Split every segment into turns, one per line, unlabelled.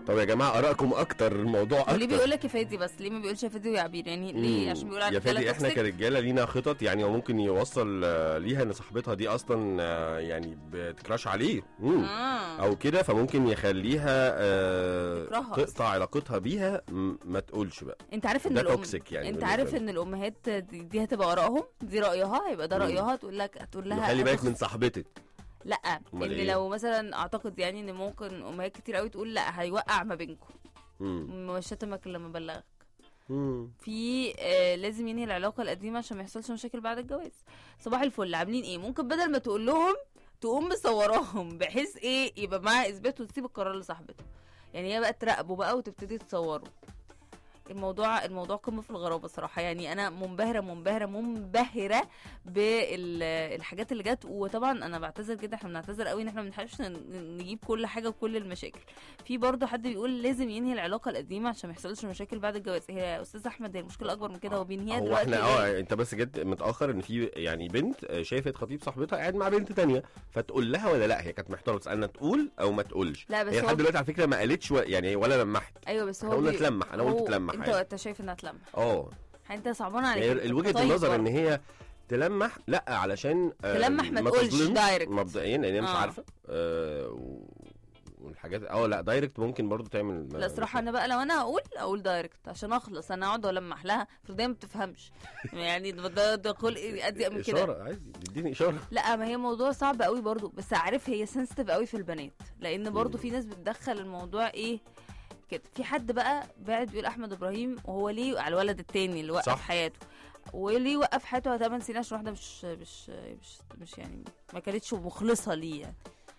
طب يا جماعه ارائكم اكتر الموضوع
وليه
اكتر
بيقول لك يا فادي بس ليه ما بيقولش يا فادي ويا عبير يعني ليه
مم.
عشان بيقول على
يا فادي
الرجالة
احنا
toxic؟
كرجاله لينا خطط يعني وممكن يوصل آه، ليها ان صاحبتها دي اصلا آه، يعني بتكراش عليه مم.
آه.
او كده فممكن يخليها آه،
تكرهها
تقطع علاقتها بيها م- ما تقولش بقى
انت عارف ان
ده
الام
toxic يعني
انت
بالنسبة
عارف
لي.
ان الامهات دي, دي هتبقى ارائهم دي رايها هيبقى ده
مم.
رايها تقول لك تقول لها
خلي بالك
هتخ-
من صاحبتك
لا
أمال
ان
إيه؟
لو مثلا اعتقد يعني ان ممكن امهات كتير قوي تقول لا هيوقع ما بينكم
مم.
مش شتمك لما بلغك
مم.
في آه لازم ينهي العلاقه القديمه عشان ما يحصلش مشاكل بعد الجواز صباح الفل عاملين ايه ممكن بدل ما تقول لهم تقوم مصوراهم بحيث ايه يبقى معاها اثبات وتسيب القرار لصاحبته يعني هي بقى تراقبه بقى وتبتدي تصوره الموضوع الموضوع قمه في الغرابه صراحه يعني انا منبهره منبهره منبهره بالحاجات اللي جت وطبعا انا بعتذر جدا احنا بنعتذر قوي ان احنا ما بنلحقش ن- نجيب كل حاجه وكل المشاكل في برضه حد بيقول لازم ينهي العلاقه القديمه عشان ما يحصلش مشاكل بعد الجواز هي يا استاذ احمد هي المشكله اكبر من كده هو بينهيها
هو
دلوقتي
احنا
ليه؟
اه انت بس جيت متاخر ان في يعني بنت آه، شافت خطيب صاحبتها قاعد مع بنت تانية فتقول لها ولا لا هي كانت محتاره تسالنا تقول او ما تقولش
لا بس
هي
هو
لحد دلوقتي على فكره ما قالتش و- يعني ولا لمحت
ايوه بس
احنا
هو
قلنا
بي-
تلمح انا قلت
هو-
تلمح
انت
عادي.
انت شايف انها تلمح
اه
انت صعبان عليك
هي
انت
وجهه
طيب
النظر ان
برضه.
هي تلمح لا علشان آه،
تلمح ما تقولش
تظلمش
دايركت.
مبدئيا لان هي مش
آه.
عارفه آه، و- والحاجات اه لا دايركت ممكن برضو تعمل
لا صراحه انا بقى لو انا هقول اقول دايركت عشان اخلص انا اقعد والمح لها المفروض هي ما بتفهمش يعني ده ده, ده خلق اضيق من كده
اشاره عادي اديني اشاره
لا ما هي موضوع صعب قوي برضو بس عارف هي سنسيتيف قوي في البنات لان برضو
مم.
في ناس بتدخل الموضوع ايه كده في حد بقى بعد بيقول احمد ابراهيم وهو ليه على الولد التاني اللي وقف
صح.
حياته وليه وقف حياته 8 سنين عشان واحده مش مش مش مش يعني ما كانتش مخلصه ليه يعني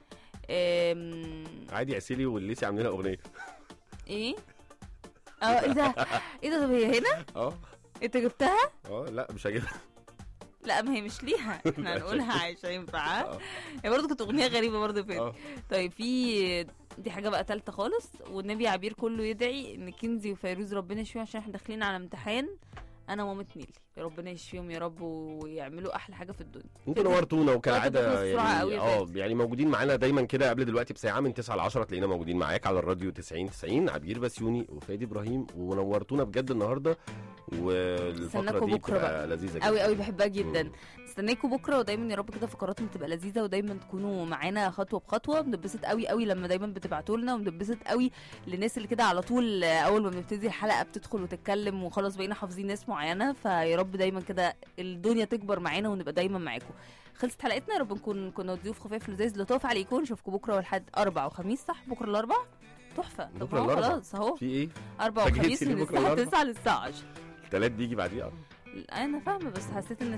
أم،
عادي عسيلي والليسي عاملين لها اغنيه
ايه اه ايه ده ايه ده طب هي هنا
اه
انت جبتها
اه لا مش هجيبها
لا ما هي مش ليها احنا هنقولها عشان ينفع
اه
هي برضه كانت اغنيه غريبه برضه فين
اه
طيب في دي حاجه بقى تالتة خالص والنبي عبير كله يدعي ان كنزي وفيروز ربنا يشفيهم عشان احنا داخلين على امتحان انا ومامة نيلي ربنا يشفيهم يا رب ويعملوا احلى حاجه في الدنيا
انتوا نورتونا
بتخلص
وكالعاده
بسرعة قوي
يعني
يا
اه يعني موجودين معانا دايما كده قبل دلوقتي بساعه من 9 ل 10 تلاقينا موجودين معاك على الراديو 90 90 عبير بسيوني وفادي ابراهيم ونورتونا بجد النهارده والفتره
استناكوا
دي
بكرة
بتبقى لذيذه جدا
قوي قوي بحبها
مم.
جدا استناكم بكره ودايما يا رب كده فقراتنا تبقى لذيذه ودايما تكونوا معانا خطوه بخطوه بنتبسط قوي قوي لما دايما بتبعتوا لنا وبنتبسط قوي للناس اللي كده على طول آه، اول ما بنبتدي الحلقه بتدخل وتتكلم وخلاص بقينا حافظين ناس معينه فيا رب دايما كده الدنيا تكبر معانا ونبقى دايما معاكم خلصت حلقتنا يا رب نكون كنا ضيوف خفاف لذيذ لطاف عليكم نشوفكم بكره والحد اربع وخميس صح بكره الاربع تحفه طب
بكرة
هو
الأربع.
خلاص اهو
في ايه؟
اربع
فجيت
وخميس
سيدي
من
بكرة
الساعه
الأربع.
9 للساعه 10
التلات بيجي بعديها
انا فاهمه بس حسيت ان